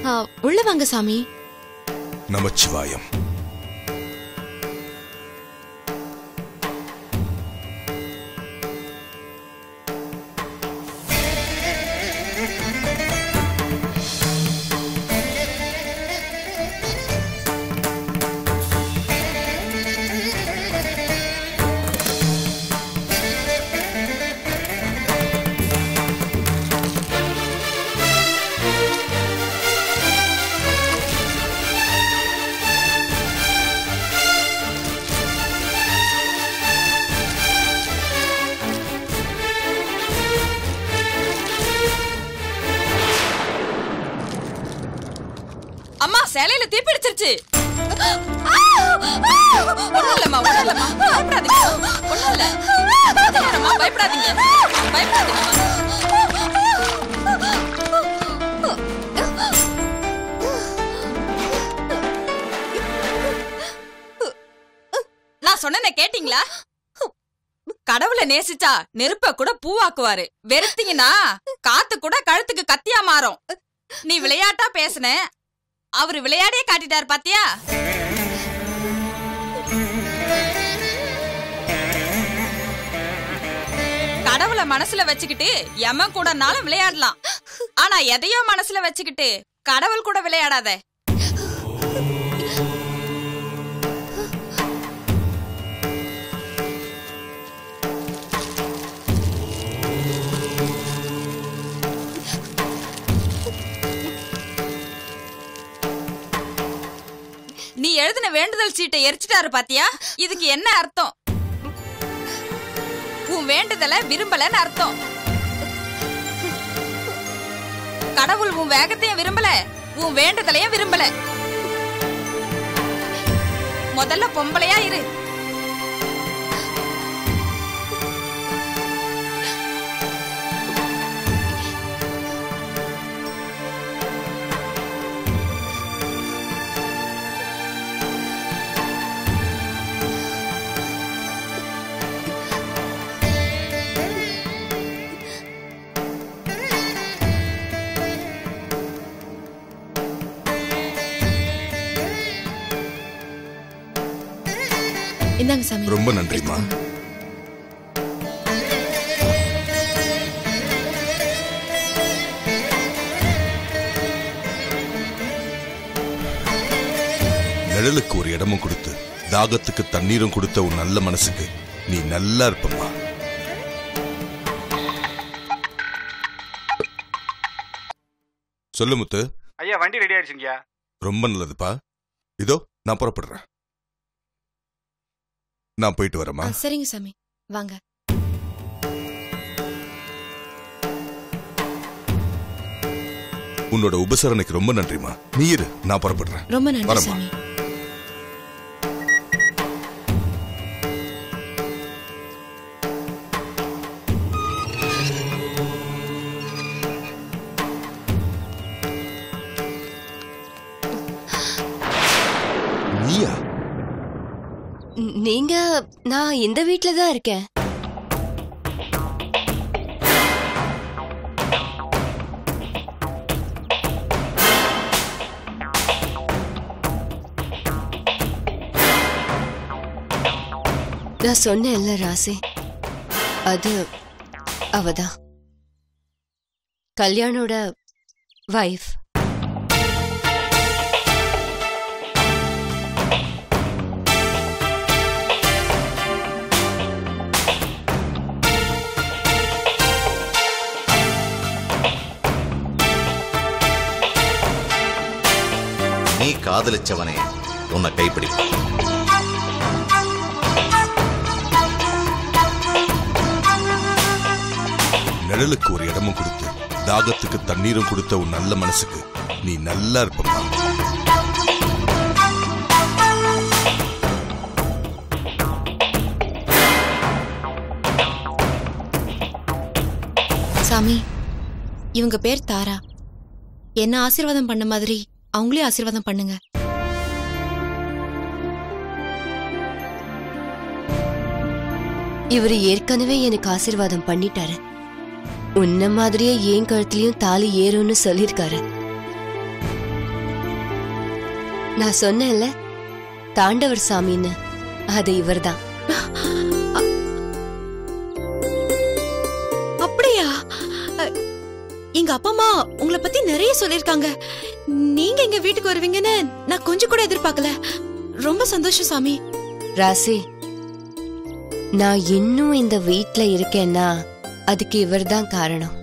ஆ, உள்ள வாங்க சாமி நமச்சிவாயம் அம்மா சேலையில தீ பிடிச்சிருச்சு ஒண்ணும் இல்லம்மா ஒண்ணும் இல்லம்மா பயப்படாதீங்க ஒண்ணும் இல்ல யாரம்மா பயப்படாதீங்க பயப்படாதீங்கம்மா நான் சொன்னேனே கேட்டீங்களா கடவுளை நேசிச்சா நெருப்ப கூட பூவாக்குவாரு வெறுத்தீங்கன்னா காத்து கூட கழுத்துக்கு கத்தியா மாறும் நீ விளையாட்டா பேசுன அவரு விளையாடியே காட்டிட்டாரு பாத்தியா கடவுளை மனசுல வச்சுக்கிட்டு எமன் கூடனாலும் விளையாடலாம் ஆனா எதையோ மனசுல வச்சுக்கிட்டு கடவுள் கூட விளையாடாத நீ எழுதின வேண்டுதல் சீட்டை எரிச்சிட்டாரு பாத்தியா இதுக்கு என்ன அர்த்தம் உன் வேண்டுதலை விரும்பலன்னு அர்த்தம் கடவுள் உன் வேகத்தையும் விரும்பல உன் வேண்டுதலையும் விரும்பல முதல்ல பொம்பளையா இரு இந்தாங்க சாமி ரொம்ப நன்றிம்மா நிழலுக்கு ஒரு இடமும் கொடுத்து தாகத்துக்கு தண்ணீரும் கொடுத்த உன் நல்ல மனசுக்கு நீ நல்லா இருப்பம்மா சொல்லு முத்து ஐயா வண்டி ரெடி ஆயிடுச்சுங்கய்யா ரொம்ப நல்லதுப்பா இதோ நான் புறப்படுறேன் நான் போயிட்டு வரேம்மா ஆ, சரிங்க சாமி வாங்க உன்னோட உபசரணைக்கு ரொம்ப நன்றிம்மா நீ இரு நான் புறப்படுறேன் ரொம்ப நன்றி வரேம்மா. சாமி நீயா ந- நீங்க நான் இந்த வீட்ல தான் இருக்கேன் நான் சொன்னேன்ல ராசி அது அவதான் கல்யாணோட வைஃப் நீ காதலிச்சவனே உன்னை கைப்பிடிப்பான் நிழலுக்கு ஒரு இடமும் கொடுத்து தாகத்துக்கு தண்ணீரும் கொடுத்த உன் நல்ல மனசுக்கு நீ நல்லா இருப்பம்மா சாமி இவங்க பேர் தாரா என்ன ஆசீர்வாதம் பண்ண மாதிரி அவங்களே ஆசீர்வாதம் பண்ணுங்க இவர் ஏற்கனவே எனக்கு ஆசீர்வாதம் பண்ணிட்டாரு உன்ன மாதிரியே என் கழுத்துலயும் தாலி ஏறும்னு சொல்லிருக்காரு நான் சொன்னேன்ல தாண்டவர் சாமின்னு அது இவர்தான் அப்படியா அ, எங்க அப்பா அம்மா உங்களை பத்தி நிறைய சொல்லிருக்காங்க நீங்க எங்க வீட்டுக்கு வருவீங்கன்னு நான் கொஞ்சம் கூட எதிர்பார்க்கல ரொம்ப சந்தோஷம் சாமி ராசி நான் இன்னும் இந்த வீட்ல இருக்கேன்னா அதுக்கு இவர்தான் காரணம்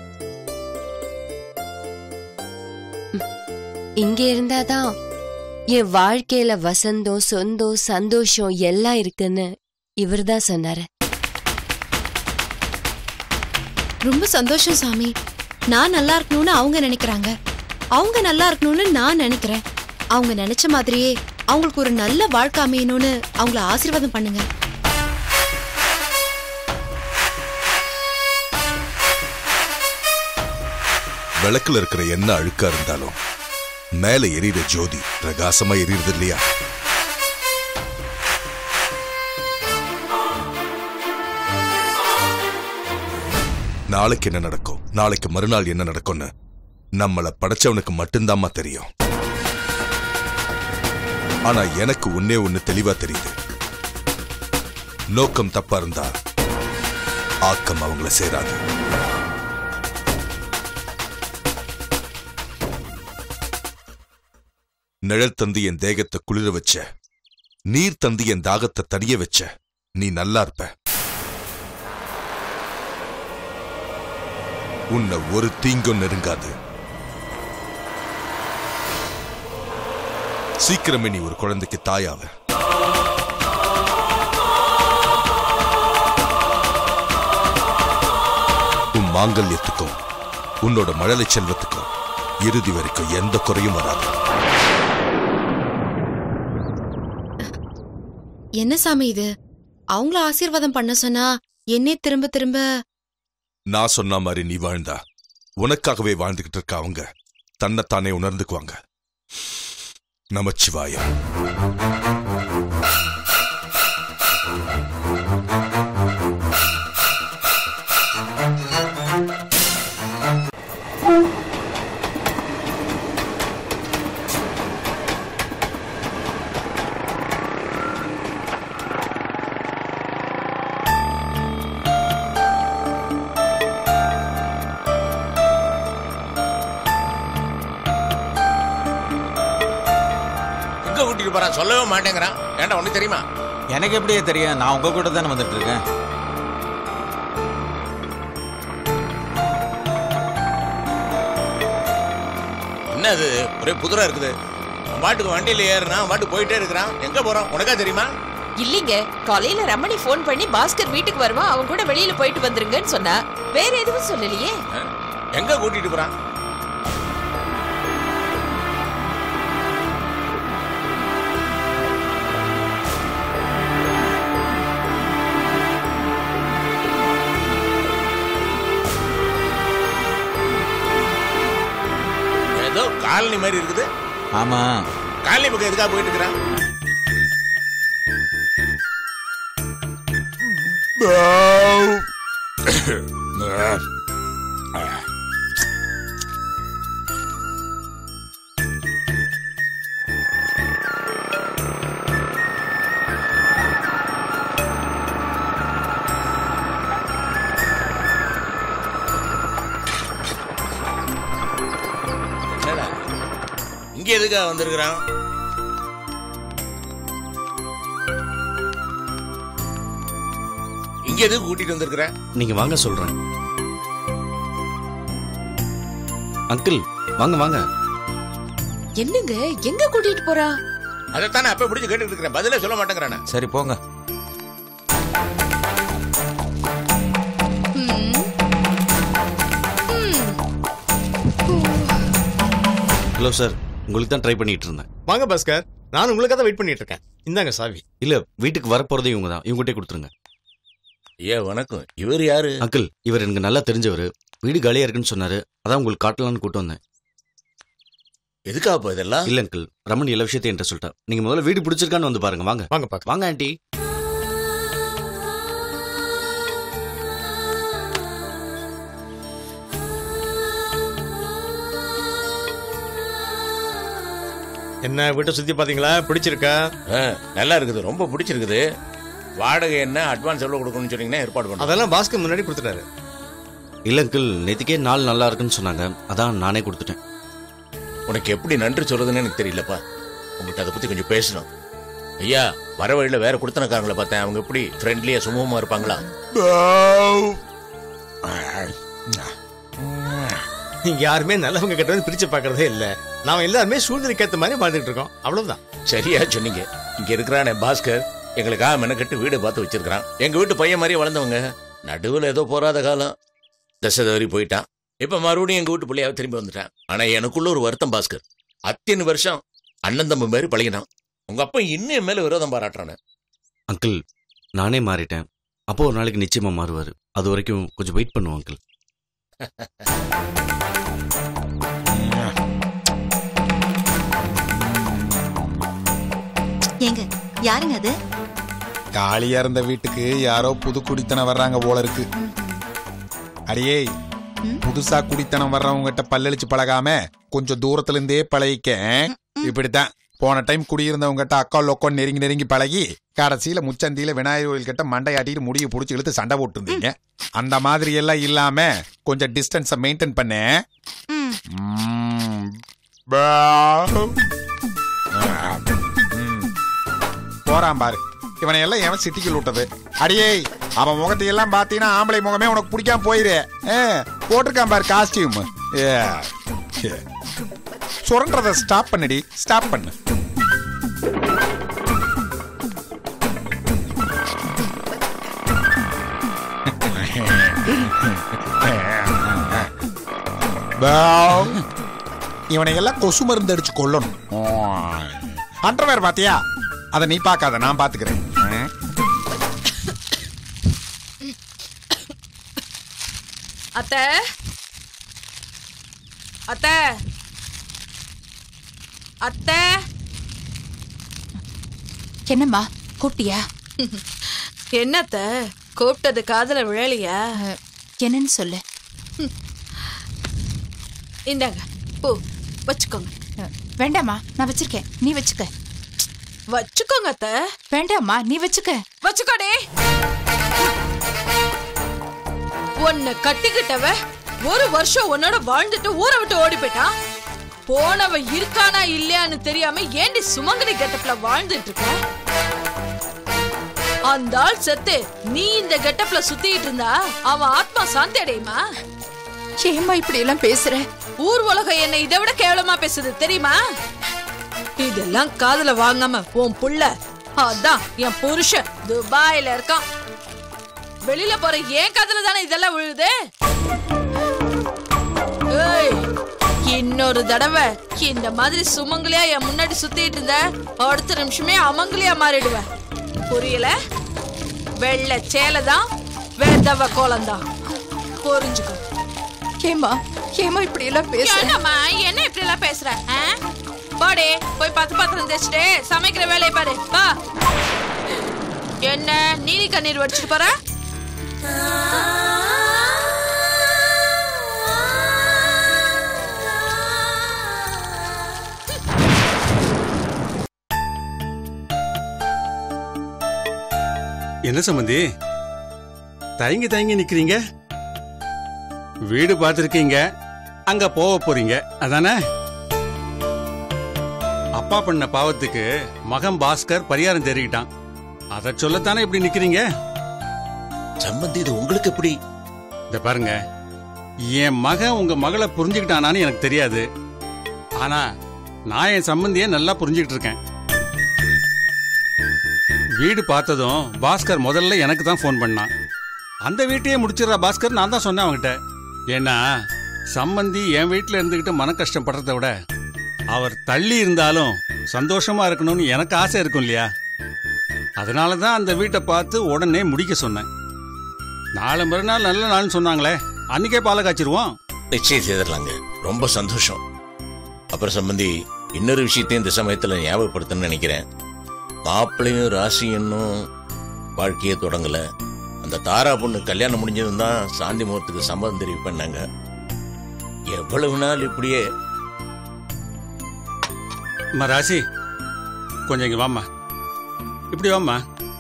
ம், இங்க இருந்தாதான் என் வாழ்க்கையில வசந்தம் சொந்தம் சந்தோஷம் எல்லாம் இருக்குன்னு இவர்தான் சொன்னாரு ரொம்ப சந்தோஷம் சாமி நான் நல்லா இருக்கணும்னு அவங்க நினைக்கிறாங்க அவங்க நல்லா இருக்கணும்னு நான் நினைக்கிறேன் அவங்க நினைச்ச மாதிரியே அவங்களுக்கு ஒரு நல்ல வாழ்க்கை அமையணும்னு அவங்கள ஆசீர்வாதம் பண்ணுங்க விளக்குல இருக்கிற என்ன அழுக்கா இருந்தாலும் மேல எரியுற ஜோதி பிரகாசமா எரியுறது இல்லையா நாளைக்கு என்ன நடக்கும் நாளைக்கு மறுநாள் என்ன நடக்கும்னு நம்மள படைச்சவனுக்கு மட்டும்தாம்மா தெரியும் ஆனா எனக்கு ஒன்னே ஒண்ணு தெளிவா தெரியுது நோக்கம் தப்பா இருந்தா ஆக்கம் அவங்கள சேராது நிழல் தந்து என் தேகத்தை குளிர வச்ச நீர் தந்து என் தாகத்தை தடிய வச்ச நீ நல்லா இருப்ப உன்னை ஒரு தீங்கும் நெருங்காது சீக்கிரமே நீ ஒரு குழந்தைக்கு தாயாவ உன் மாங்கல்யத்துக்கும் உன்னோட மழலை செல்வத்துக்கும் இறுதி வரைக்கும் எந்த குறையும் வராது என்ன சாமி இது அவங்கள ஆசீர்வாதம் பண்ண சொன்னா என்னே திரும்ப திரும்ப நான் சொன்ன மாதிரி நீ வாழ்ந்தா உனக்காகவே வாழ்ந்துகிட்டு இருக்க அவங்க தன்னைத்தானே உணர்ந்துக்குவாங்க நமச்சிவாயா எங்க கூட்டிட்டு போறான் சொல்லவே மாட்டேங்கிறான் ஏன்டா ஒண்ணு தெரியுமா எனக்கு எப்படியே தெரியும் நான் உங்க கூட தானே வந்துட்டு இருக்கேன் என்ன அது ஒரே புதுரா இருக்குது அவன் பாட்டுக்கு வண்டியில ஏறுனா அவன் பாட்டு போயிட்டே இருக்கிறான் எங்க போறான் உனக்கா தெரியுமா இல்லீங்க காலையில ரமணி ஃபோன் பண்ணி பாஸ்கர் வீட்டுக்கு வருவான் அவன் கூட வெளியில போயிட்டு வந்துருங்கன்னு சொன்னா வேற எதுவும் சொல்லலையே அஹ், எங்க கூட்டிட்டு போறான் ஏதோ காலனி மாதிரி இருக்குது ஆமா காலனி பக்கம் எதுக்காக போயிட்டு இருக்கிறான் என்னடா இங்க எதுக்காக வந்திருக்கிறான் இங்க எதுக்கு கூட்டிட்டு வந்திருக்கிற நீங்க வாங்க சொல்றேன் அங்கிள் வாங்க வாங்க என்னங்க எங்க கூட்டிட்டு போறா அதைத்தானே அப்ப பிடிச்சு கேட்டுட்டு இருக்கிறேன் பதிலே சொல்ல மாட்டேங்கிறானே சரி போங்க ஹலோ சார் உங்களுக்கு தான் ட்ரை பண்ணிட்டு இருந்தேன் வாங்க பாஸ்கர் நான் உங்களுக்காக தான் வெயிட் பண்ணிட்டு இருக்கேன் இந்தாங்க சாவி இல்ல வீட்டுக்கு வரப்போறதே இவங்க தான் இவங்ககிட்டே கொடுத்துருங்க ஏ வணக்கம் இவர் யாரு அங்கிள் இவர் எனக்கு நல்லா தெரிஞ்சவர் வீடு காலியா இருக்குன்னு சொன்னாரு அதான் உங்களுக்கு காட்டலாம்னு கூட்டு வந்தேன் எதுக்காக இப்போ இதெல்லாம் இல்ல அங்கிள் ரமணி எல்லா விஷயத்தையும் என்கிட்ட சொல்லிட்டா நீங்க முதல்ல வீடு பிடிச்சிருக்கான்னு வந்து பாருங்க வாங்க வாங்க பாக்க வாங்க ஆண்டி என்ன வீட்டை சுத்தி பாத்தீங்களா பிடிச்சிருக்கா ஆ, நல்லா இருக்குது ரொம்ப பிடிச்சிருக்குது வாடகை என்ன அட்வான்ஸ் எவ்வளவு கொடுக்கணும்னு சொன்னீங்கன்னா ஏற்பாடு பண்ணுறோம் அதெல்லாம் பாஸ்கர் முன்னாடி கொடுத்துட்டாரு இல்ல அங்கிள் நேத்திக்கே நாள் நல்லா இருக்குன்னு சொன்னாங்க அதான் நானே கொடுத்துட்டேன் உனக்கு எப்படி நன்றி சொல்றதுன்னு எனக்கு தெரியலப்பா உங்ககிட்ட அதை பத்தி கொஞ்சம் பேசணும் ஐயா வர வழியில வேற கொடுத்தனக்காரங்களை பார்த்தேன் அவங்க எப்படி ஃப்ரெண்ட்லியா சுமூகமா இருப்பாங்களா இங்க யாருமே நல்லவங்க கிட்ட வந்து பிரிச்சு பார்க்கறதே இல்ல நாம எல்லாருமே சூழ்நிலைக்கு ஏத்த மாதிரி வாழ்ந்துட்டு இருக்கோம் அவ்வளவுதான் சரியா சொன்னீங்க இங்க இருக்கிறானே பாஸ்கர் எங்களுக்காக மெனக்கட்டு வீடு பார்த்து வச்சிருக்கிறான் எங்க வீட்டு பையன் மாதிரியே வளர்ந்தவங்க நடுவுல ஏதோ போறாத காலம் தசை தவறி போயிட்டான் இப்ப மறுபடியும் எங்க வீட்டு பிள்ளையாவே திரும்பி வந்துட்டான் ஆனா எனக்குள்ள ஒரு வருத்தம் பாஸ்கர் அத்தனை வருஷம் அண்ணன் தம்பி மாதிரி பழகினான் உங்க அப்பா இன்னும் என் மேல விரோதம் பாராட்டுறானு அங்கிள் நானே மாறிட்டேன் அப்போ ஒரு நாளைக்கு நிச்சயமா மாறுவாரு அது வரைக்கும் கொஞ்சம் வெயிட் பண்ணுவோம் அங்கிள் ஏங்க யாருங்க அது காலியா இருந்த வீட்டுக்கு யாரோ புது குடித்தனம் வர்றாங்க போல இருக்கு அடியே புதுசா குடித்தனம் வர்றவங்ககிட்ட பல்லளிச்சு பழகாம கொஞ்சம் தூரத்துல இருந்தே பழகிக்க இப்படித்தான் போன டைம் குடியிருந்தவங்ககிட்ட அக்கா லொக்கோன்னு நெருங்கி நெருங்கி பழகி கடைசியில முச்சந்தியில விநாயகர் கோயில் கிட்ட மண்டையாட்டிட்டு முடிய புடிச்சு இழுத்து சண்டை போட்டு இருந்தீங்க அந்த மாதிரி எல்லாம் இல்லாம கொஞ்சம் டிஸ்டன்ஸை மெயின்டைன் பண்ண ம். பா. ம். போறான் பாரு இவனை எல்லாம் எவன் சிட்டிக்கு விட்டது அடியே அவன் முகத்தை எல்லாம் பார்த்தீங்கன்னா ஆம்பளை முகமே உனக்கு பிடிக்காம போயிரு ஏ, போட்டிருக்கான் பாரு காஸ்டியூம் சுரன்றத ஸ்டாப் பண்ணுடி ஸ்டாப் பண்ணு பாவ். இவனை எல்லாம் கொசு மருந்து அடிச்சு கொல்லணும் அண்டர்வேர் பாத்தியா அதை நீ பார்க்காத நான் பாத்துக்கிறேன் ம். அத்த அத்த அத்த என்னம்மா கூப்பிட்டியா என்னத்த கூப்பிட்டது காதுல விழலையா என்னன்னு சொல்லு இந்தாங்க பூ வச்சுக்கோங்க வேண்டாம்மா நான் வச்சிருக்கேன் நீ வச்சுக்க வச்சுக்கோங்க அத்த வேண்டாம்மா நீ வச்சுக்க வச்சுக்கோடி உன்னை கட்டிக்கிட்டவ ஒரு வருஷம் உன்னோட வாழ்ந்துட்டு ஊரை விட்டு ஓடி போயிட்டான் போனவ இருக்கானா இல்லையான்னு தெரியாம ஏண்டி சுமங்கலி கெட்டப்ல வாழ்ந்துட்டு இருக்க அந்த ஆள் செத்து நீ இந்த கெட்டப்ல சுத்திட்டு இருந்தா அவன் ஆத்மா சாந்தி அடையுமா ஏம்மா இப்படி எல்லாம் பேசுற ஊர் உலகம் என்ன இதை விட கேவலமா பேசுது தெரியுமா இதெல்லாம் காதுல வாங்காம உன் புள்ள அதான் என் புருஷன் துபாயில இருக்கான் வெளியில போற ஏன் காதுல தானே இதெல்லாம் விழுது ஏய், இன்னொரு தடவை இந்த மாதிரி சுமங்கலியா என் முன்னாடி சுத்திட்டு இருந்த அடுத்த நிமிஷமே அமங்கலியா மாறிடுவேன் புரியல வெள்ளை சேலை தான் வேதவ கோலம்தான் புரிஞ்சுக்கோ ஏம்மா ஏம்மா இப்படி எல்லாம் பேசுற என்னம்மா என்ன இப்படி எல்லாம் பேசுற ஆ? போடி போய் பத்து பாத்திரம் தேய்ச்சிட்டு சமைக்கிற வேலையை பாரு வா என்ன நீலி கண்ணீர் வடிச்சிட்டு போற என்ன சம்பந்தி தயங்கி தயங்கி நிக்கிறீங்க வீடு பார்த்துருக்கீங்க அங்க போக போறீங்க அதானே அப்பா பண்ண பாவத்துக்கு மகன் பாஸ்கர் பரிகாரம் தெரிவிட்டான் அதை சொல்லத்தானே இப்படி நிக்கிறீங்க சம்பந்தி இது உங்களுக்கு எப்படி இந்த பாருங்க என் மகன் உங்க மகளை புரிஞ்சுக்கிட்டானான்னு எனக்கு தெரியாது ஆனா நான் என் சம்பந்திய நல்லா புரிஞ்சுக்கிட்டு இருக்கேன் வீடு பார்த்ததும் பாஸ்கர் முதல்ல எனக்கு தான் ஃபோன் பண்ணான் அந்த வீட்டையே முடிச்சிடுறா பாஸ்கர் நான் தான் சொன்னேன் அவன்கிட்ட ஏன்னா சம்பந்தி என் வீட்டில் இருந்துக்கிட்டு மன கஷ்டப்படுறத விட அவர் தள்ளி இருந்தாலும் சந்தோஷமா இருக்கணும்னு எனக்கு ஆசை இருக்கும் இல்லையா அதனால தான் அந்த வீட்டை பார்த்து உடனே முடிக்க சொன்னேன் நாளை மறுநாள் நல்ல நாள்னு சொன்னாங்களே அன்னைக்கே பாலை காய்ச்சிருவோம் நிச்சயம் செய்திடலாங்க ரொம்ப சந்தோஷம் அப்புறம் சம்பந்தி இன்னொரு விஷயத்தையும் இந்த சமயத்துல ஞாபகப்படுத்தணும்னு நினைக்கிறேன் மாப்பிள்ளையும் ராசியனும் வாழ்க்கையே தொடங்கல அந்த தாரா பொண்ணு கல்யாணம் முடிஞ்சதும் தான் சாந்தி முகூர்த்துக்கு சம்மதம் தெரிவிப்பேன்னாங்க எவ்வளவு நாள் இப்படியே அம்மா ராசி கொஞ்சம் இங்க வாம்மா இப்படி வாம்மா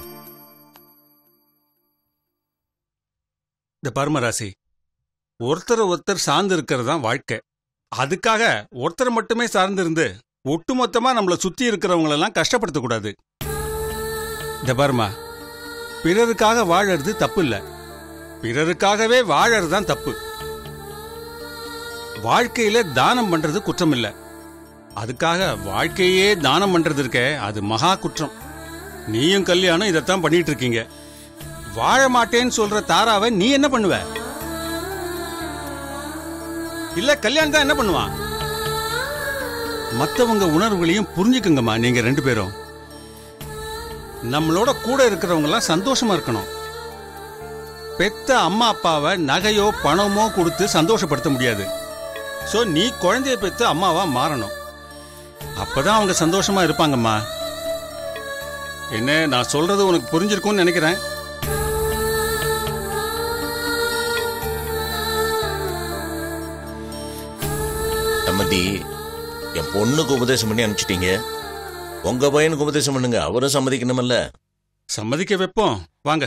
இந்த பரும ராசி ஒருத்தரை ஒருத்தர் சார்ந்து இருக்கிறது தான் வாழ்க்கை அதுக்காக ஒருத்தர் மட்டுமே சார்ந்து இருந்து ஒட்டுமொத்தமா நம்மளை சுத்தி இருக்கிறவங்களெல்லாம் கஷ்டப்படுத்தக்கூடாது இந்த பாருமா பிறருக்காக வாழறது தப்பு இல்ல பிறருக்காகவே வாழறது தான் தப்பு வாழ்க்கையில தானம் பண்றது குற்றம் இல்ல அதுக்காக வாழ்க்கையே தானம் பண்றது இருக்கே அது மகா குற்றம் நீயும் கல்யாணம் இதைத்தான் பண்ணிட்டு இருக்கீங்க வாழ மாட்டேன்னு சொல்ற தாராவை நீ என்ன பண்ணுவ இல்ல கல்யாணம் தான் என்ன பண்ணுவான் மத்தவங்க உணர்வுகளையும் புரிஞ்சுக்குங்கம்மா நீங்க ரெண்டு பேரும் நம்மளோட கூட இருக்கிறவங்க எல்லாம் சந்தோஷமா இருக்கணும் பெத்த அம்மா அப்பாவை நகையோ பணமோ கொடுத்து சந்தோஷப்படுத்த முடியாது சோ நீ குழந்தைய பெத்து அம்மாவா மாறணும் அப்பதான் அவங்க சந்தோஷமா இருப்பாங்கம்மா என்ன நான் சொல்றது உனக்கு புரிஞ்சிருக்கும்னு நினைக்கிறேன் சம்மந்தி என் பொண்ணுக்கு உபதேசம் பண்ணி அனுப்பிச்சிட்டீங்க உங்க பையனுக்கு உபதேசம் பண்ணுங்க அவரும் சம்மதிக்கணுமல்ல சம்மதிக்க வைப்போம் வாங்க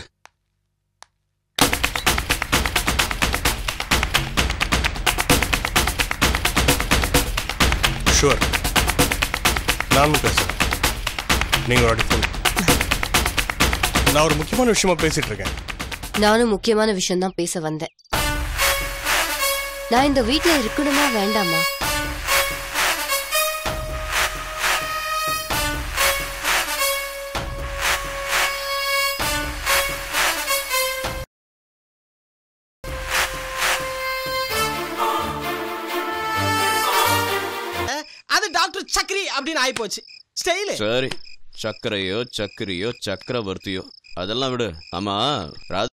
ஷுவர் நானும் பேசுகிறேன் நீங்கள் ஒரு ஃபோன் நான் ஒரு முக்கியமான விஷயமா பேசிட்டு இருக்கேன் நானும் முக்கியமான விஷயம் தான் பேச வந்தேன் நான் இந்த வீட்ல இருக்கணுமா வேண்டாமா அது டாக்டர் சக்ரி அப்படின்னு ஆயிப்போச்சு ஸ்டைலு சரி சக்கரையோ சக்கரையோ சக்கரவர்த்தியோ அதெல்லாம் விடு ஆமா ராதா